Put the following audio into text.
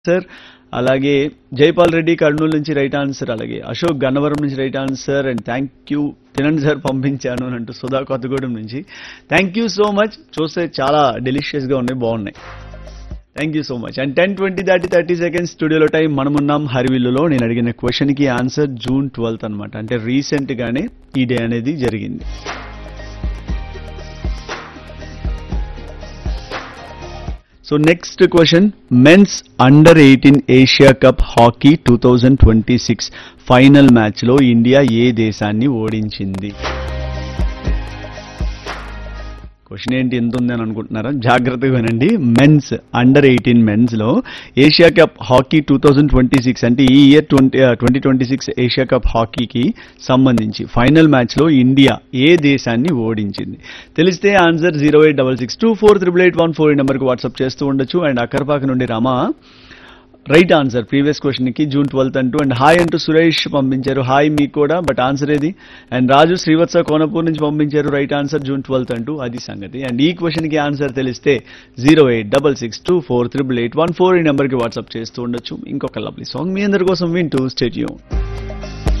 answer అలాగే జైపాల్ రెడ్డి కర్నూలు నుంచి right answer అలాగే అశోక్ గన్నవరం నుంచి right answer and thank you తినండి సార్ పంపించాను అని అంటూ సుధా కొత్తగూడెం నుంచి థ్యాంక్ యూ సో మచ్ చూస్తే చాలా డెలిషియస్ గా ఉన్నాయి బాగున్నాయి thank you so much and ten twenty thirty thirty seconds స్టూడియోలో టైం మనమున్నాం హరివిల్లులో నేను అడిగిన క్వశ్చన్ కి ఆన్సర్ జూన్ ట్వెల్త్ అనమాట అంటే రీసెంట్ గానే ఈ డే అనేది జరిగింది so next question men's under eighteen Asia cup hockey two thousand twenty six final మ్యాచ్లో ఇండియా ఏ దేశాన్ని ఓడించింది క్వశ్చన్ ఏంటి ఎంత ఉంది అని అనుకుంటున్నారా జాగ్రత్తగా వినండి మెన్స్ అండర్ ఎయిటీన్ మెన్స్ లో Asia cup hockey two thousand twenty six అంటే ఈ year twenty twenty twenty six Asia cup హాకీకి సంబంధించి ఫైనల్ మ్యాచ్ లో ఇండియా ఏ దేశాన్ని ఓడించింది తెలిస్తే answer zero eight double six two four triple eight one four ఈ నెంబర్కి వాట్సాప్ చేస్తూ ఉండొచ్చు అండ్ అక్కర్పాక నుండి Rama right answer previous question కి జూన్ ట్వెల్త్ అంటూ అండ్ హాయ్ అంటూ సురేష్ పంపించారు హాయ్ మీకు కూడా బట్ ఆన్సర్ ఏది అండ్ రాజు శ్రీవత్స కోనపూర్ నుంచి పంపించారు రైట్ ఆన్సర్ జూన్ ట్వెల్త్ అంటూ అది సంగతి అండ్ ఈ క్వశ్చన్ కి ఆన్సర్ తెలిస్తే zero eight double six two four triple eight one four ఈ నెంబర్కి వాట్సాప్ చేస్తూ ఉండొచ్చు ఇంకొక లవ్లీ సాంగ్ మీ అందరి కోసం వింటూ స్టేడియం